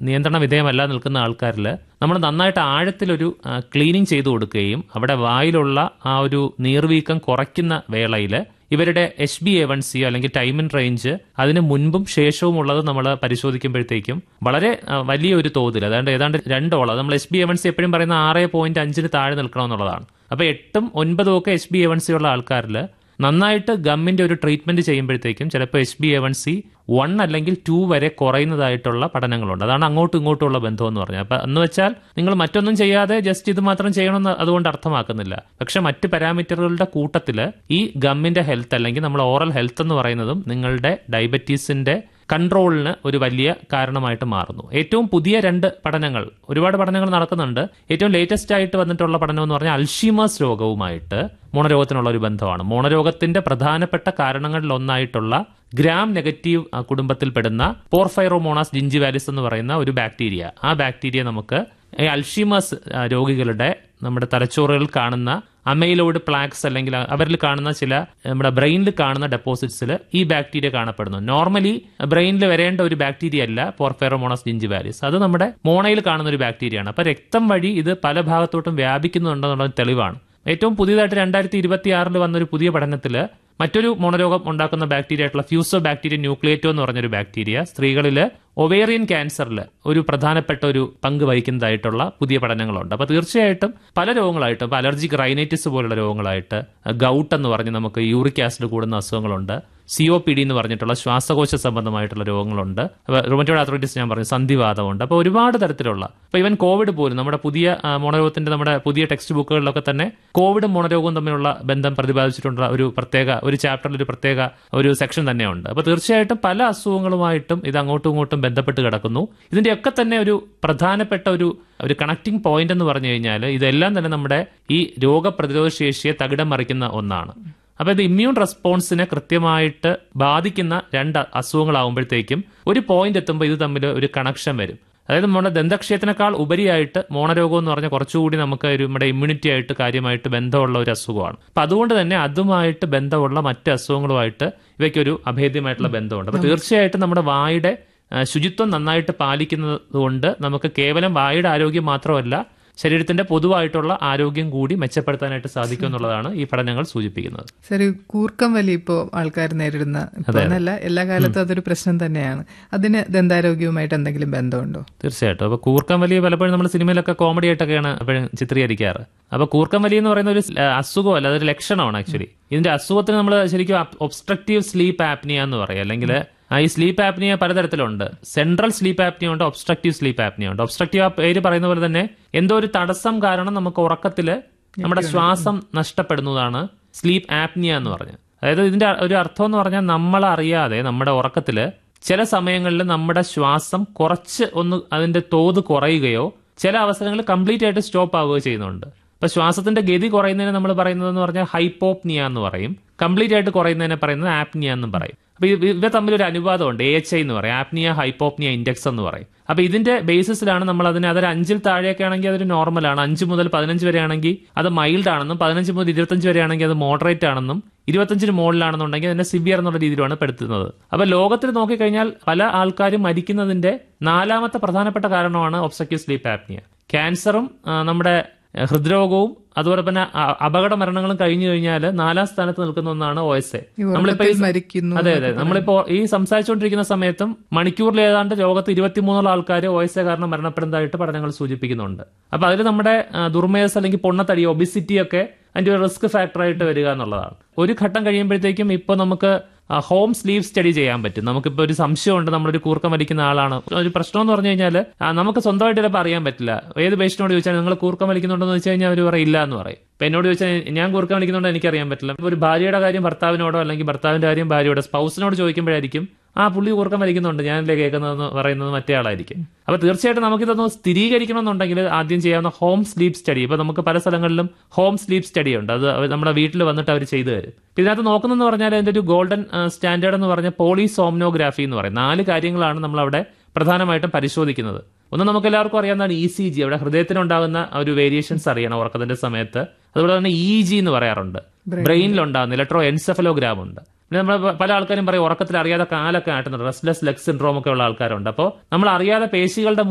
നിയന്ത്രണ വിധേയമല്ല നിൽക്കുന്ന ആൾക്കാരിൽ നമ്മൾ നന്നായിട്ട് ആഴത്തിലൊരു ക്ലീനിങ് ചെയ്തു കൊടുക്കുകയും അവിടെ വായിലുള്ള ആ ഒരു നീർവീക്കം കുറയ്ക്കുന്ന വേളയിൽ ഇവരുടെ H B A one C അല്ലെങ്കിൽ ടൈം ഇൻ റേഞ്ച് അതിന് മുൻപും ശേഷവും ഉള്ളത് നമ്മൾ പരിശോധിക്കുമ്പോഴത്തേക്കും വളരെ ആ, വലിയൊരു തോതിൽ അതാണ്ട് ഏതാണ്ട് രണ്ടോളം നമ്മൾ H B A one C എപ്പോഴും പറയുന്ന ആറ് പോയിന്റ് അഞ്ചിന് താഴെ നിൽക്കണമെന്നുള്ളതാണ് അപ്പോൾ എട്ടും ഒൻപതും ഒക്കെ H B A one C ഉള്ള ആൾക്കാരിൽ നന്നായിട്ട് ഗമ്മിന്റെ ഒരു ട്രീറ്റ്മെന്റ് ചെയ്യുമ്പോഴത്തേക്കും ചിലപ്പോൾ H B A one C one അല്ലെങ്കിൽ ടു വരെ കുറയുന്നതായിട്ടുള്ള പഠനങ്ങളുണ്ട് അതാണ് അങ്ങോട്ടും ഇങ്ങോട്ടും ഉള്ള ബന്ധം എന്ന് പറഞ്ഞാൽ അപ്പൊ എന്ന് വെച്ചാൽ നിങ്ങൾ മറ്റൊന്നും ചെയ്യാതെ ജസ്റ്റ് ഇത് മാത്രം ചെയ്യണമെന്ന് അതുകൊണ്ട് അർത്ഥമാക്കുന്നില്ല പക്ഷെ മറ്റ് പാരാമീറ്ററുകളുടെ കൂട്ടത്തിൽ ഈ ഗമ്മിന്റെ ഹെൽത്ത് അല്ലെങ്കിൽ നമ്മൾ ഓറൽ ഹെൽത്ത് എന്ന് പറയുന്നതും നിങ്ങളുടെ ഡയബറ്റീസിന്റെ കൺട്രോളിന് ഒരു വലിയ കാരണമായിട്ട് മാറുന്നു ഏറ്റവും പുതിയ രണ്ട് പഠനങ്ങൾ ഒരുപാട് പഠനങ്ങൾ നടക്കുന്നുണ്ട് ഏറ്റവും ലേറ്റസ്റ്റ് ആയിട്ട് വന്നിട്ടുള്ള പഠനം എന്ന് പറഞ്ഞാൽ അൽഷീമേഴ്സ് രോഗവുമായിട്ട് മോണരോഗത്തിനുള്ള ഒരു ബന്ധമാണ് മോണരോഗത്തിന്റെ പ്രധാനപ്പെട്ട കാരണങ്ങളിൽ ഒന്നായിട്ടുള്ള ഗ്രാം നെഗറ്റീവ് ആ, കുടുംബത്തിൽപ്പെടുന്ന പോർഫൈറോമോണാസ് ജിഞ്ചിവാലിസ് എന്ന് പറയുന്ന ഒരു ബാക്ടീരിയ ആ ബാക്ടീരിയ നമുക്ക് ഈ അൽഷീമേഴ്സ് ആ, രോഗികളുടെ നമ്മുടെ തലച്ചോറുകളിൽ കാണുന്ന അമൈലോയിഡ് പ്ലാക്സ് അല്ലെങ്കിൽ അവരിൽ കാണുന്ന ചില നമ്മുടെ ബ്രെയിനിൽ കാണുന്ന ഡെപ്പോസിറ്റ്സിൽ ഈ ബാക്ടീരിയ കാണപ്പെടുന്നു നോർമലി ബ്രെയിനിൽ വരേണ്ട ഒരു ബാക്ടീരിയ അല്ല പോർഫെറോമോണസ് ജിഞ്ചിവാലിസ് അത് നമ്മുടെ മോണയിൽ കാണുന്ന ഒരു ബാക്ടീരിയയാണ് അപ്പൊ രക്തം വഴി ഇത് പല ഭാഗത്തോട്ടും വ്യാപിക്കുന്നുണ്ടെന്നുള്ള തെളിവാണ് ഏറ്റവും പുതിയതായിട്ട് രണ്ടായിരത്തി ഇരുപത്തി ആറിൽ വന്നൊരു പുതിയ പഠനത്തിൽ മറ്റൊരു മോണരോഗം ഉണ്ടാക്കുന്ന ബാക്ടീരിയ ആയിട്ടുള്ള ഫ്യൂസോ ബാക്ടീരിയ ന്യൂക്ലിയേറ്റോ എന്ന് പറഞ്ഞൊരു ബാക്ടീരിയ സ്ത്രീകളിൽ ഒവേറിയൻ ക്യാൻസറിൽ ഒരു പ്രധാനപ്പെട്ട ഒരു പങ്ക് വഹിക്കുന്നതായിട്ടുള്ള പുതിയ പഠനങ്ങളുണ്ട് അപ്പോൾ തീർച്ചയായിട്ടും പല രോഗങ്ങളായിട്ട് ഇപ്പോൾ അലർജിക് റൈനൈറ്റിസ് പോലുള്ള രോഗങ്ങളായിട്ട് ഗൗട്ട് എന്ന് പറഞ്ഞ് നമുക്ക് യൂറിക് ആസിഡ് കൂടുന്ന അസുഖങ്ങളുണ്ട് സി ഒ പി ഡി എന്ന് പറഞ്ഞിട്ടുള്ള ശ്വാസകോശ സംബന്ധമായിട്ടുള്ള രോഗങ്ങളുണ്ട് റൊമറ്റോഡ് ആർത്രൈറ്റിസ് ഞാൻ പറഞ്ഞു സന്ധിവാദമുണ്ട് അപ്പോൾ ഒരുപാട് തരത്തിലുള്ള ഇപ്പോൾ ഇവൻ കോവിഡ് പോലും നമ്മുടെ പുതിയ ആ, മോണരോഗത്തിന്റെ നമ്മുടെ പുതിയ ടെക്സ്റ്റ് ബുക്കുകളിലൊക്കെ തന്നെ കോവിഡും മോണരോഗവും തമ്മിലുള്ള ബന്ധം പ്രതിപാദിച്ചിട്ടുള്ള ഒരു പ്രത്യേക ഒരു ചാപ്റ്ററിൽ ഒരു പ്രത്യേക ഒരു സെക്ഷൻ തന്നെയുണ്ട് അപ്പോൾ തീർച്ചയായിട്ടും പല അസുഖങ്ങളുമായിട്ടും ഇത് അങ്ങോട്ടും ഇങ്ങോട്ടും ബന്ധപ്പെട്ട് കിടക്കുന്നു ഇതിന്റെയൊക്കെ തന്നെ ഒരു പ്രധാനപ്പെട്ട ഒരു ഒരു കണക്റ്റിംഗ് പോയിന്റ് എന്ന് പറഞ്ഞു കഴിഞ്ഞാൽ ഇതെല്ലാം തന്നെ നമ്മുടെ ഈ രോഗപ്രതിരോധ ശേഷിയെ തകിടം മറിക്കുന്ന ഒന്നാണ് അപ്പൊ ഇത് ഇമ്മ്യൂൺ റെസ്പോൺസിനെ കൃത്യമായിട്ട് ബാധിക്കുന്ന രണ്ട് അസുഖങ്ങളാകുമ്പോഴത്തേക്കും ഒരു പോയിന്റ് എത്തുമ്പോൾ ഇത് തമ്മിൽ ഒരു കണക്ഷൻ വരും അതായത് നമ്മുടെ ദന്തക്ഷയത്തിനേക്കാൾ ഉപരിയായിട്ട് മോണരോഗം എന്ന് പറഞ്ഞാൽ കുറച്ചുകൂടി നമുക്ക് ഒരു നമ്മുടെ ഇമ്മ്യൂണിറ്റി ആയിട്ട് കാര്യമായിട്ട് ബന്ധമുള്ള ഒരു അസുഖമാണ് അപ്പൊ അതുകൊണ്ട് തന്നെ അതുമായിട്ട് ബന്ധമുള്ള മറ്റ് അസുഖങ്ങളുമായിട്ട് ഇവയ്ക്കൊരു അഭേദ്യമായിട്ടുള്ള ബന്ധമുണ്ട് അപ്പൊ തീർച്ചയായിട്ടും നമ്മുടെ വായുടെ ആ, ശുചിത്വം നന്നായിട്ട് പാലിക്കുന്നത് കൊണ്ട് നമുക്ക് കേവലം വായുടെ ആരോഗ്യം മാത്രമല്ല ശരീരത്തിന്റെ പൊതുവായിട്ടുള്ള ആരോഗ്യം കൂടി മെച്ചപ്പെടുത്താനായിട്ട് സാധിക്കും എന്നുള്ളതാണ് ഈ പഠനങ്ങൾ സൂചിപ്പിക്കുന്നത് ശരി കൂർക്കം വലി ഇപ്പോൾ ആൾക്കാർ നേരിടുന്ന ഇപ്പൊ എന്നല്ല എല്ലാ കാലത്തും അതൊരു പ്രശ്നം തന്നെയാണ് അതിന് ദന്താരോഗ്യവുമായിട്ട് എന്തെങ്കിലും ബന്ധമുണ്ടോ തീർച്ചയായിട്ടും അപ്പൊ കൂർക്കം വലിയ പലപ്പോഴും നമ്മൾ സിനിമയിലൊക്കെ കോമഡി ആയിട്ടൊക്കെയാണ് എപ്പോഴും ചിത്രീകരിക്കാറ് അപ്പൊ കൂർക്കം വലി എന്ന് പറയുന്ന ഒരു സ്- ആ, അസുഖമല്ല അതൊരു ലക്ഷണമാണ് ആക്ച്വലി ഇതിന്റെ അസുഖത്തിന് നമ്മൾ ശരിക്കും ഒബ്സ്ട്രക്റ്റീവ് സ്ലീപ്പ് ആപ്നിയ എന്ന് പറയും അല്ലെങ്കിൽ ആ, ഈ സ്ലീപ്പ് ആപ്നിയ പലതരത്തിലുണ്ട് സെൻട്രൽ സ്ലീപ്പ് ആപ്നിയ ഉണ്ട് ഒബ്സ്ട്രക്റ്റീവ് സ്ലീപ്പ് ആപ്നിയ ഉണ്ട് ഒബ്സ്ട്രക്റ്റീവ് ആ പേര് പറയുന്ന പോലെ തന്നെ എന്തോ ഒരു തടസ്സം കാരണം നമുക്ക് ഉറക്കത്തില് നമ്മുടെ ശ്വാസം നഷ്ടപ്പെടുന്നതാണ് സ്ലീപ്പ് ആപ്നിയ എന്ന് പറഞ്ഞത് അതായത് ഇതിന്റെ ഒരു അർത്ഥം എന്ന് പറഞ്ഞാൽ നമ്മൾ അറിയാതെ നമ്മുടെ ഉറക്കത്തില് ചില സമയങ്ങളിൽ നമ്മുടെ ശ്വാസം കുറച്ച് ഒന്ന് അതിന്റെ തോത് കുറയുകയോ ചില അവസരങ്ങളിൽ കംപ്ലീറ്റ് ആയിട്ട് സ്റ്റോപ്പ് ആവുകയോ ചെയ്യുന്നുണ്ട് അപ്പൊ ശ്വാസത്തിന്റെ ഗതി കുറയുന്നതിന് നമ്മൾ പറയുന്നത് എന്ന് പറഞ്ഞാൽ ഹൈപ്പോപ്നിയ എന്ന് പറയും കംപ്ലീറ്റ് ആയിട്ട് കുറയുന്നതിനെ പറയുന്നത് ആപ്നിയ എന്നും പറയും അപ്പൊ ഇത് ഇവ തമ്മിൽ ഒരു അനുപാതമുണ്ട് എ എച്ച് ഐ എന്ന് പറയും ആപ്നിയ ഹൈപ്പോപ്നിയ ഇൻഡെക്സ് എന്ന് പറയും അപ്പൊ ഇതിന്റെ ബേസിസിലാണ് നമ്മൾ അതിന് അതൊരു അഞ്ചിൽ താഴെയൊക്കെ ആണെങ്കിൽ അതൊരു നോർമലാണ് അഞ്ച് മുതൽ പതിനഞ്ച് വരെ ആണെങ്കിൽ അത് മൈൽഡ് ആണെന്നും പതിനഞ്ച് മുതൽ ഇരുപത്തഞ്ച് വരെ ആണെങ്കിൽ അത് മോഡറേറ്റ് ആണെന്നും ഇരുപത്തഞ്ചിന് മുകളിലാണെന്നുണ്ടെങ്കിൽ അതിനെ സിവിയർ എന്നുള്ള രീതിയിലാണ് പെടുത്തുന്നത് അപ്പൊ ലോകത്തിൽ നോക്കിക്കഴിഞ്ഞാൽ പല ആൾക്കാരും മരിക്കുന്നതിന്റെ നാലാമത്തെ പ്രധാനപ്പെട്ട കാരണമാണ് ഒബ്സക്റ്റീവ് സ്ലീപ്പ് ആപ്നിയ ക്യാൻസറും ആ, നമ്മുടെ ഏഹ്, ഹൃദ്രോഗവും അതുപോലെ തന്നെ അ- അപകട മരണങ്ങളും കഴിഞ്ഞു കഴിഞ്ഞാൽ നാലാം സ്ഥാനത്ത് നിൽക്കുന്ന ഒന്നാണ് ഒ എസ് എ ഈ ഉറക്കത്തിൽ മരിക്കുന്നു അതെ അതെ നമ്മളിപ്പോ ഈ സംസാരിച്ചുകൊണ്ടിരിക്കുന്ന സമയത്തും മണിക്കൂറിൽ ഏതാണ്ട് ലോകത്ത് ഇരുപത്തിമൂന്നോളം ആൾക്കാർ ഒ എസ് എ കാരണം മരണപ്പെടുന്നതായിട്ട് പഠനങ്ങൾ സൂചിപ്പിക്കുന്നുണ്ട് അപ്പൊ അതിൽ നമ്മുടെ ആ, ദുർമേധസ് അല്ലെങ്കിൽ പൊണ്ണത്തടി ഒബിസിറ്റി ഒക്കെ അതിന്റെ ഒരു റിസ്ക് ഫാക്ടറായിട്ട് വരിക എന്നുള്ളതാണ് ഒരു ഘട്ടം കഴിയുമ്പോഴത്തേക്കും ഇപ്പൊ നമുക്ക് ഹോം സ്ലീവ് സ്റ്റഡി ചെയ്യാൻ പറ്റും നമുക്കിപ്പോൾ ഒരു സംശയമുണ്ട് നമ്മളൊരു കൂർക്കം വലിക്കുന്ന ആളാണ് ഒരു പ്രശ്നം എന്ന് പറഞ്ഞു കഴിഞ്ഞാൽ നമുക്ക് സ്വന്തമായിട്ട് ചിലപ്പോൾ അറിയാൻ പറ്റില്ല ഏത് പേഷ്യനോട് ചോദിച്ചാൽ നിങ്ങൾ കൂർക്കം വലിക്കുന്നുണ്ടെന്ന് വെച്ച് കഴിഞ്ഞാൽ അവർ പറയില്ല എന്ന് പറയും ഇപ്പൊ എന്നോട് ചോദിച്ചാൽ ഞാൻ കൂർക്കം വലിക്കുന്നുണ്ടോ എനിക്കറിയാൻ പറ്റില്ല ഇപ്പൊ ഒരു ഭാര്യയുടെ കാര്യം ഭർത്താവിനോടോ അല്ലെങ്കിൽ ഭർത്താവിന്റെ കാര്യം ഭാര്യയോടെ സ്പൗസിനോട് ചോദിക്കുമ്പോഴായിരിക്കും ആ പുള്ളി കൂർക്കം വലിക്കുന്നുണ്ട് ഞാനല്ലേ കേൾക്കുന്നതെന്ന് പറയുന്നത് മറ്റേ ആളായിരിക്കും അപ്പൊ തീർച്ചയായിട്ടും നമുക്കിതൊന്ന് സ്ഥിരീകരിക്കണമെന്നുണ്ടെങ്കിൽ ആദ്യം ചെയ്യാവുന്ന ഹോം സ്ലീപ്പ് സ്റ്റഡി ഇപ്പൊ നമുക്ക് പല സ്ഥലങ്ങളിലും ഹോം സ്ലീപ്പ് സ്റ്റഡി ഉണ്ട് അത് അവര് നമ്മുടെ വീട്ടിൽ വന്നിട്ട് അവർ ചെയ്തു തരും ഇപ്പൊ ഇതിനകത്ത് നോക്കുന്നതെന്ന് പറഞ്ഞാൽ അതിന്റെ ഒരു ഗോൾഡൻ സ്റ്റാൻഡേർഡ് എന്ന് പറഞ്ഞ പോളിസോംനോഗ്രാഫി എന്ന് പറയും നാല് കാര്യങ്ങളാണ് നമ്മൾ അവിടെ പ്രധാനമായിട്ടും പരിശോധിക്കുന്നത് ഒന്ന് നമുക്ക് എല്ലാവർക്കും അറിയാവുന്നതാണ് ഇ സി ജി അവിടെ ഹൃദയത്തിനുണ്ടാകുന്ന ആ ഒരു വേരിയേഷൻസ് അറിയണം ഉറക്കത്തിന്റെ സമയത്ത് അതുപോലെ തന്നെ ഇ ജി എന്ന് പറയാറുണ്ട് ബ്രെയിനിലുണ്ടാകുന്ന ഇലക്ട്രോ എൻസെഫലോഗ്രാം ഉണ്ട് പിന്നെ നമ്മൾ പല ആൾക്കാരും പറയും ഉറക്കത്തിൽ അറിയാതെ കാലൊക്കെ ആട്ടുന്നുണ്ട് റെസ്ലെസ് ലെഗ് സിൻഡ്രോം ഒക്കെ ഉള്ള ആൾക്കാരുണ്ട് അപ്പോൾ നമ്മൾ അറിയാതെ പേശികളുടെ